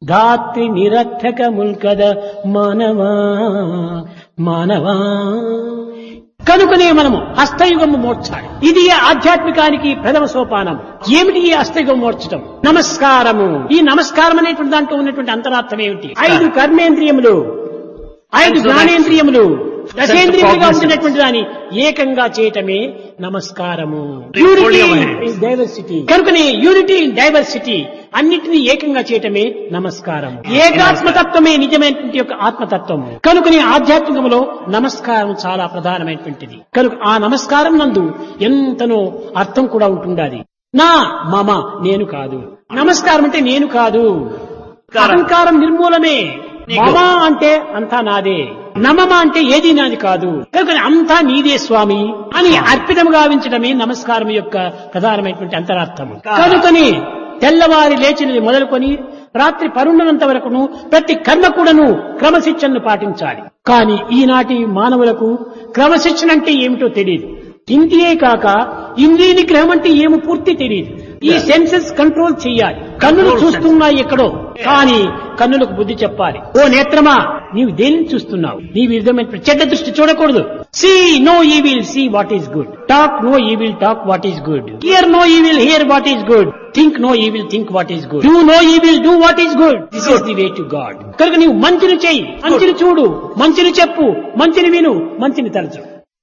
ధాత్రి నిరర్థకముల్ కద మానవా మానవా కనుకనే మనము హస్తయుగము మోర్చాలి ఇది ఆధ్యాత్మికానికి ప్రథమ సోపానం ఏమిటి ఈ హస్తయుగం మోర్చడం నమస్కారము ఈ నమస్కారం అనేటువంటి దాంట్లో ఉన్నటువంటి అంతరార్థం ఏమిటి ఐదు కర్మేంద్రియములు ఐదు జ్ఞానేంద్రియములు దశేంద్రియములుగా ఉంటున్నటువంటి దాన్ని ఏకంగా చేయటమే నమస్కారము యూనిటీ ఇన్ డైవర్సిటీ కనుకనే యూనిటీ ఇన్ డైవర్సిటీ అన్నిటినీ ఏకంగా చేయటమే నమస్కారం ఏకాత్మతత్వమే నిజమైనటువంటి యొక్క ఆత్మతత్వం కనుకనే ఆధ్యాత్మికములో నమస్కారం చాలా ప్రధానమైనటువంటిది కనుక ఆ నమస్కారం నందు ఎంతనో అర్థం కూడా ఉంటుండాలి నా మమ నేను కాదు నమస్కారం అంటే నేను కాదు అహంకారం నిర్మూలమే మమ అంటే అంతా నాదే నమమ అంటే ఏది నాది కాదు కనుక అంతా నీదే స్వామి అని అర్పితం గావించడమే నమస్కారం యొక్క ప్రధానమైనటువంటి అంతరార్థము కనుకని తెల్లవారి లేచినది మొదలుకొని రాత్రి పరుండనంత వరకును ప్రతి కర్మ కూడాను క్రమశిక్షణను పాటించాలి కానీ ఈనాటి మానవులకు క్రమశిక్షణ అంటే ఏమిటో తెలియదు ఇంటియే కాక ఇంద్రియ నిగ్రహం అంటే ఏమో పూర్తి తెలియదు ఈ సెన్సెస్ కంట్రోల్ చెయ్యాలి కన్నులు చూస్తున్నాయి ఎక్కడో కానీ కన్నులకు బుద్ధి చెప్పాలి ఓ నేత్రమా నీవు దేనిని చూస్తున్నావు నీ విధమైన చెడ్డ దృష్టి చూడకూడదు see no evil see what is good talk no evil talk what is good hear no evil hear what is good think no evil think what is good do no evil do what is good this is the way to God కనుక నీవు మంచిని చెయ్యి మంచిని చూడు మంచిని చెప్పు మంచిని విను మంచిని తలచు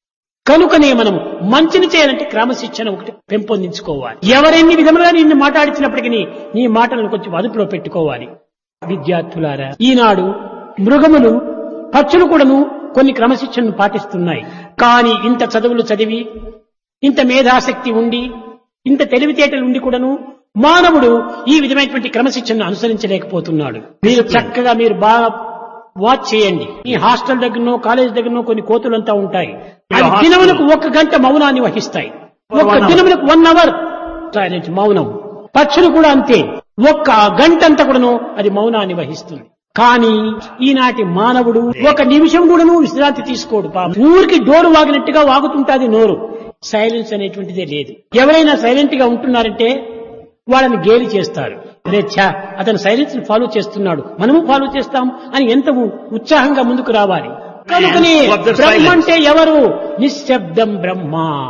కనుకనే మనం మంచిని చేయాలంటే క్రమశిక్షణ ఒకటి పెంపొందించుకోవాలి ఎవరెన్ని విధములుగా నిన్ను మాట్లాడించినప్పటికీ నీ మాటలను కొంచెం అదుపులో పెట్టుకోవాలి విద్యార్థులారా ఈనాడు మృగములు పక్షులు కూడాను కొన్ని క్రమశిక్షణను పాటిస్తున్నాయి కానీ ఇంత చదువులు చదివి ఇంత మేధాశక్తి ఉండి ఇంత తెలివితేటలు ఉండి కూడాను మానవుడు ఈ విధమైనటువంటి క్రమశిక్షణను అనుసరించలేకపోతున్నాడు మీరు చక్కగా మీరు బాగా వాచ్ చేయండి ఈ హాస్టల్ దగ్గరనో కాలేజ్ దగ్గరనో కొన్ని కోతులంతా ఉంటాయి అవి దినములకు ఒక గంట మౌనాన్ని వహిస్తాయి ఒక్క దినములకు వన్ అవర్ సైలెంట్ మౌనం పక్షులు కూడా అంతే ఒక్క గంట అంతా కూడాను అది మౌనాన్ని వహిస్తుంది కానీ ఈనాటి మానవుడు ఒక నిమిషం కూడాను విశ్రాంతి తీసుకోడు పాపం. ఊరికి డోరు వాగినట్టుగా వాగుతుంటాది నోరు సైలెన్స్ అనేటువంటిదే లేదు ఎవరైనా సైలెంట్ గా ఉంటున్నారంటే వాళ్ళని గేలి చేస్తారు అరే ఛా అతను సైలెన్స్ ఫాలో చేస్తున్నాడు మనము ఫాలో చేస్తాం అని ఎంత ఉ- ఉత్సాహంగా ముందుకు రావాలి కనుకనే Of the బ్రహ్మ silence. అంటే ఎవరు నిశ్శబ్దం Brahma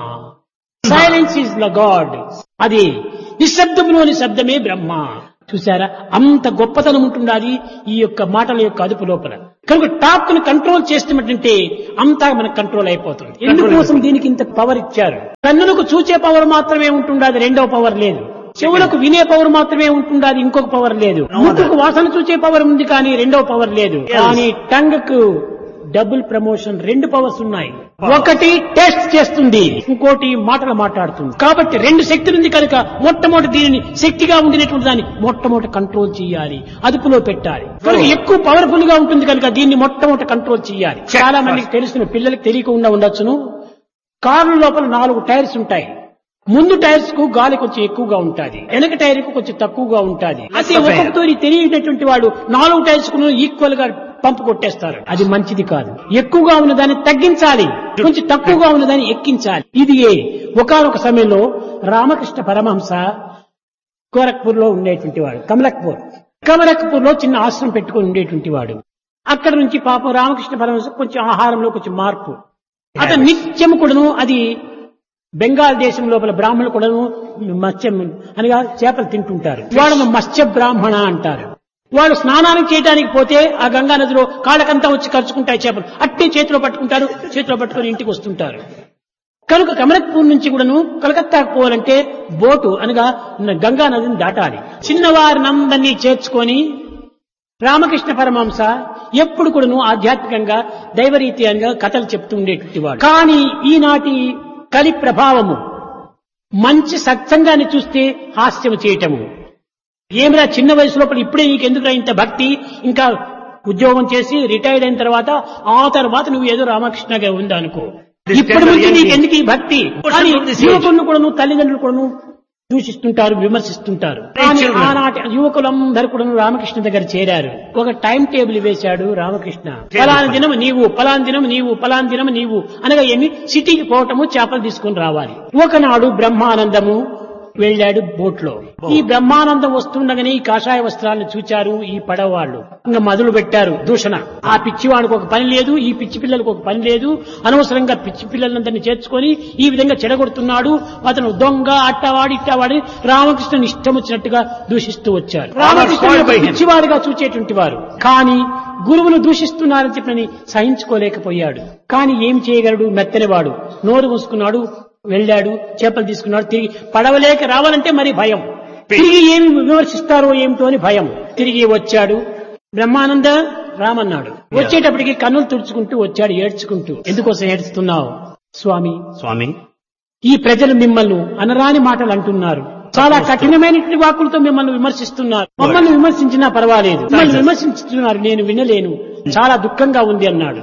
silence is the God అది నిశ్శబ్దంలోని శబ్దమే బ్రహ్మ చూసారా అంత గొప్పతనం ఉంటుండాలి ఈ యొక్క మాటల యొక్క అదుపు లోపల కనుక టాప్ ను కంట్రోల్ చేస్తున్నట్టంటే అంతా మనకు కంట్రోల్ అయిపోతుంది ఎందుకోసం దీనికి ఇంత పవర్ ఇచ్చారు కన్నులకు చూచే పవర్ మాత్రమే ఉంటుండాలి రెండో పవర్ లేదు చెవులకు వినే పవర్ మాత్రమే ఉంటుండాలి ఇంకొక పవర్ లేదు ముక్కుకు వాసన చూచే పవర్ ఉంది కానీ రెండో పవర్ లేదు కానీ టంగ్ కు డబుల్ ప్రమోషన్ రెండు పవర్స్ ఉన్నాయి ఒకటి టెస్ట్ చేస్తుంది ఇంకోటి మాటలు మాట్లాడుతుంది కాబట్టి రెండు శక్తులు ఉంది కనుక మొట్టమొదటి దీనిని శక్తిగా ఉండినటువంటి దాన్ని మొట్టమొదటి కంట్రోల్ చేయాలి అదుపులో పెట్టాలి కనుక ఎక్కువ పవర్ఫుల్ గా ఉంటుంది కనుక దీన్ని మొట్టమొదటి కంట్రోల్ చేయాలి చాలా మందికి తెలుసును పిల్లలకి తెలియకుండా ఉండొచ్చును కారు లోపల నాలుగు టైర్స్ ఉంటాయి ముందు టైర్స్ కు గాలి కొంచెం ఎక్కువగా ఉంటుంది వెనక టైర్ కు కొంచెం తక్కువగా ఉంటుంది అదే ఒక్కొక్కతో తెలియనటువంటి వాడు నాలుగు టైర్స్ కు ఈక్వల్ గా పంపు కొట్టేస్తారు అది మంచిది కాదు ఎక్కువగా ఉన్న దాన్ని తగ్గించాలి కొంచెం తక్కువగా ఉన్న దాన్ని ఎక్కించాలి ఇది ఒకనొక సమయంలో రామకృష్ణ పరమహంస గోరఖ్పూర్ లో ఉండేటువంటి వాడు కమలక్పూర్ కమలక్పూర్ లో చిన్న ఆశ్రమం పెట్టుకుని ఉండేటువంటి వాడు అక్కడ నుంచి పాపం రామకృష్ణ పరమహంస కొంచెం ఆహారంలో కొంచెం మార్పు అతను నిత్యం కూడాను అది బెంగాల్ దేశం లోపల బ్రాహ్మణులు కూడాను మత్స్యం అనగా చేపలు తింటుంటారు వాళ్ళను మత్స్య బ్రాహ్మణ అంటారు వాళ్ళు స్నానానికి చేయడానికి పోతే ఆ గంగా నదిలో కాళ్ళకంతా వచ్చి ఖర్చుకుంటాయి చేపలు అట్టే చేతిలో పట్టుకుంటారు చేతిలో పట్టుకొని ఇంటికి వస్తుంటారు కనుక కమలక్పూర్ నుంచి కూడాను కలకత్తాకు పోవాలంటే బోటు అనగా గంగా నదిని దాటాలి చిన్నవారినందరినీ చేర్చుకొని రామకృష్ణ పరమహంస ఎప్పుడు కూడాను ఆధ్యాత్మికంగా దైవరీత్యంగా కథలు చెప్తూ ఉండేటువంటి వాడు కానీ ఈనాటి కలి ప్రభావము మంచి సత్సంగాన్ని చూస్తే హాస్యం చేయటము ఏమిరా చిన్న వయసు లోపల ఇప్పుడే నీకు ఎందుకురా ఇంత భక్తి ఇంకా ఉద్యోగం చేసి రిటైర్డ్ అయిన తర్వాత ఆ తర్వాత నువ్వు ఏదో రామకృష్ణగా ఉందా అనుకో This ఇప్పటి tender నుంచి young నీకు age. ఎందుకు ఈ భక్తి Portion కానీ of this age. యువకులను కూడాను తల్లిదండ్రులు కూడాను దూషిస్తుంటారు విమర్శిస్తుంటారు కానీ children. ఆనాటి యువకులందరూ కూడా రామకృష్ణ దగ్గర చేరారు ఒక టైం టేబుల్ వేశాడు రామకృష్ణ పలానా దినం నీవు పలానా దినం నీవు పలానా దినం నీవు అనగా ఏమి సిటీకి పోవటము చేపలు తీసుకొని రావాలి ఒకనాడు బ్రహ్మానందము వెళ్ళాడు బోట్ లో ఈ బ్రహ్మానందం వస్తుండగానే ఈ కాషాయ వస్త్రాలను చూచారు ఈ పడవ వాళ్ళు ఇంకా మొదలు పెట్టారు దూషణ ఆ పిచ్చివాడికి ఒక పని లేదు ఈ పిచ్చి పిల్లలకు ఒక పని లేదు అనవసరంగా పిచ్చి పిల్లలందరినీ చేర్చుకొని ఈ విధంగా చెడగొడుతున్నాడు అతను దొంగ అట్టవాడి ఇట్టవాడి రామకృష్ణుని ఇష్టం వచ్చినట్టుగా దూషిస్తూ వచ్చారు రామకృష్ణుడు ఒక పిచ్చివాడిగా చూచేటువంటి వారు కానీ గురువులు దూషిస్తున్నారని చెప్పని సహించుకోలేకపోయాడు కానీ ఏం చేయగలడు మెత్తనివాడు నోరు మూసుకున్నాడు వెళ్ళాడు చేపలు తీసుకున్నాడు తిరిగి పడవలేక రావాలంటే మరి భయం తిరిగి ఏమి విమర్శిస్తారో ఏమిటో అని భయం తిరిగి వచ్చాడు బ్రహ్మానంద రామన్నాడు వచ్చేటప్పటికి కన్నులు తుడుచుకుంటూ వచ్చాడు ఏడ్చుకుంటూ ఎందుకోసం ఏడుస్తున్నావు స్వామి Swami, ఈ ప్రజలు మిమ్మల్ని అనరాని మాటలు అంటున్నారు చాలా కఠినమైనటువంటి వాక్కులతో మిమ్మల్ని విమర్శిస్తున్నారు మమ్మల్ని విమర్శించినా పర్వాలేదు మిమ్మల్ని విమర్శించుతున్నారు నేను వినలేను చాలా దుఃఖంగా ఉంది అన్నాడు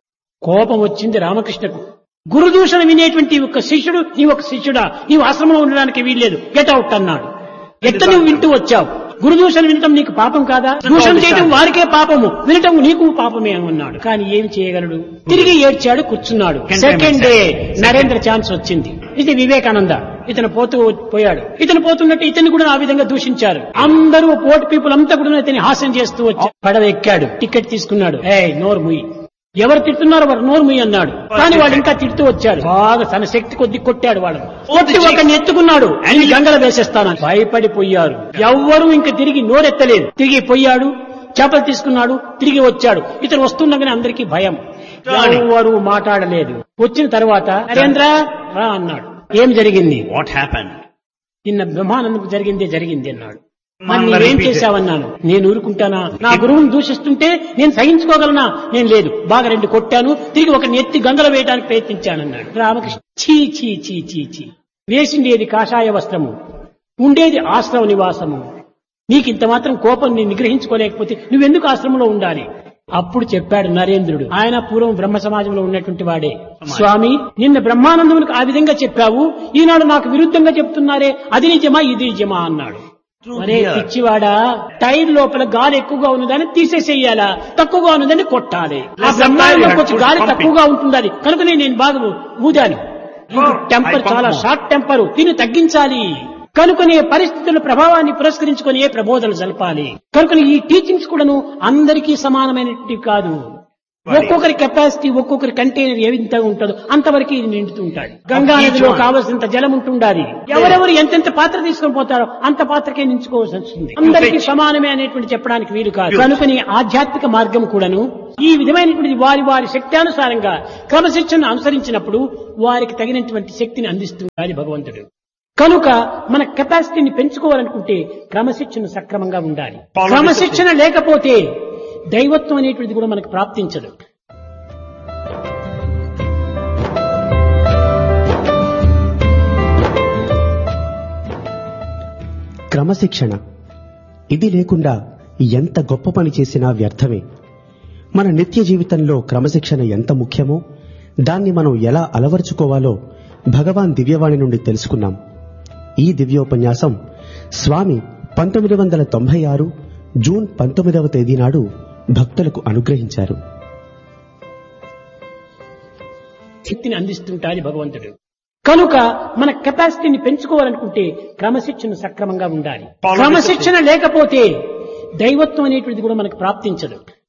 కోపం వచ్చింది రామకృష్ణకు గురుదూషణ వినేటువంటి ఒక శిష్యుడు నీ ఒక శిష్యుడా నీవు ఆశ్రమంలో ఉండడానికి వీల్లేదు గెట్ అవుట్ అన్నాడు ఎట్ట నువ్వు వింటూ వచ్చావు గురుదూషణ వినటం నీకు పాపం కాదా దూషణ చేయటం వారికే పాపము వినటం నీకు పాపమే అని అన్నాడు కానీ ఏం చేయగలడు తిరిగి ఏడ్చాడు కూర్చున్నాడు సెకండ్ డే నరేంద్ర ఛాన్స్ వచ్చింది ఇది వివేకానంద ఇతను పోతూ పోయాడు ఇతను పోతున్నట్టు ఇతన్ని కూడా ఆ విధంగా దూషించారు అందరూ పోర్ట్ పీపుల్ అంతా కూడా ఇతని హాస్యం చేస్తూ వచ్చారు పడవ ఎక్కాడు టికెట్ తీసుకున్నాడు ఏ నోరు ముయ్యి ఎవరు తిడుతున్నారో వారు నోరు ముయ్యి అన్నాడు కానీ వాడు ఇంకా తిడుతూ వచ్చాడు బాగా తన శక్తి కొద్ది కొట్టాడు వాడు కొట్టి ఒకరిని ఎత్తుకున్నాడు అని గంగల వేసేస్తాను భయపడిపోయారు ఎవ్వరూ ఇంకా తిరిగి నోరెత్తలేదు తిరిగి పోయాడు చేపలు తీసుకున్నాడు తిరిగి వచ్చాడు ఇతను వస్తుండగానే అందరికీ భయం ఎవరు మాట్లాడలేదు వచ్చిన తర్వాత నరేంద్ర రా అన్నాడు ఏం జరిగింది what happened? నిన్న బ్రహ్మానందం జరిగిందే జరిగింది అన్నాడు మరి మళ్ళా నీవేం repeat చేశావన్నాను నేను ఊరుకుంటానా నా గురువుని దూషిస్తుంటే నేను సహించుకోగలనా నేను లేదు బాగా రెండు కొట్టాను తిరిగి ఒక ఎత్తి గంగల వేయడానికి ప్రయత్నించానన్నాడు రామకృష్ణ చీ చీ చీ చీ చీ వేసిండేది కాషాయ వస్త్రము ఉండేది ఆశ్రమ నివాసము నీకు ఇంత మాత్రం కోపం నీ నిగ్రహించుకోలేకపోతే నువ్వెందుకు ఆశ్రమంలో ఉండాలి అప్పుడు చెప్పాడు నరేంద్రుడు ఆయన పూర్వం బ్రహ్మ సమాజంలో ఉన్నటువంటి వాడే స్వామి నిన్న బ్రహ్మానందమునికి ఆ విధంగా చెప్పావు ఈనాడు నాకు విరుద్ధంగా చెప్తున్నారే అది నిజమా ఇది నిజమా అన్నాడు అరే పిచ్చివాడా టైర్ లోపల గాలి ఎక్కువగా ఉన్నదాన్ని తీసేసేయాలా తక్కువగా ఉన్నదాన్ని కొట్టాలి ఆ బ్రహ్మాండంలో కొంచెం గాలి తక్కువగా ఉంటుంది కనుకనే నేను బాగా ఊదాను టెంపర్ చాలా షార్ట్ టెంపర్ దీన్ని తగ్గించాలి కనుకనే పరిస్థితుల ప్రభావాన్ని పురస్కరించుకొని ఏ ప్రబోధనలు జరపాలి కనుకని ఈ టీచింగ్స్ కూడాను అందరికీ సమానమైనటువంటి కాదు ఒక్కొక్కరి కెపాసిటీ ఒక్కొక్కరి కంటైనర్ ఏ విధంగా ఉంటుందో అంతవరకు ఇది నిండుతూ ఉంటాడు గంగా నదిలో కావలసినంత జలం ఉంటుండాలి ఎవరెవరు ఎంతెంత పాత్ర తీసుకొని పోతారో అంత పాత్రకే నించుకోవాల్సి వస్తుంది అందరికీ సమానమే అనేటువంటి చెప్పడానికి వీలు కాదు కనుకని ఆధ్యాత్మిక మార్గం కూడాను ఈ విధమైనటువంటి వారి వారి శక్త్యానుసారంగా క్రమశిక్షణను అనుసరించినప్పుడు వారికి తగినటువంటి శక్తిని అందిస్తుంది భగవంతుడు కనుక మన కెపాసిటీని పెంచుకోవాలనుకుంటే క్రమశిక్షణ సక్రమంగా ఉండాలి క్రమశిక్షణ లేకపోతే దైవత్వం అనేటువంటిది కూడా మనకు ప్రాప్తించదు క్రమశిక్షణ ఇది లేకుండా ఎంత గొప్ప పని చేసినా వ్యర్థమే మన నిత్య జీవితంలో క్రమశిక్షణ ఎంత ముఖ్యమో దాన్ని మనం ఎలా అలవర్చుకోవాలో భగవాన్ దివ్యవాణి నుండి తెలుసుకున్నాం ఈ దివ్యోపన్యాసం స్వామి పంతొమ్మిది వందల తొంభై ఆరు జూన్ పంతొమ్మిదవ తేదీ నాడు భక్తులకు అనుగ్రహించారు శక్తిని అందిస్తుంటాడు భగవంతుడు కనుక మన కెపాసిటీని పెంచుకోవాలనుకుంటే క్రమశిక్షణ సక్రమంగా ఉండాలి క్రమశిక్షణ లేకపోతే దైవత్వం అనేటువంటిది కూడా మనకు ప్రాప్తించదు